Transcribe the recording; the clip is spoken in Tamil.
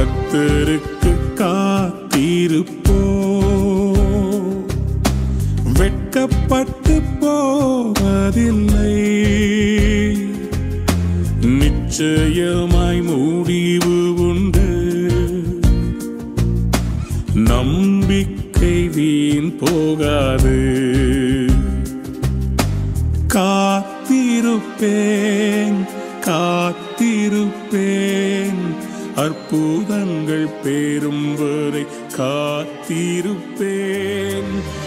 கத்தருக்கு காத்திருப்போ வெட்கப்பட்டு போவதில்லை நிச்சயமாய் முடிவு உண்டு நம்பிக்கை வீண் போகாது காத்திருப்பேன் காத்திருப்பேன் அற்புதங்கள் பேரும் வரை காத்திருப்பேன்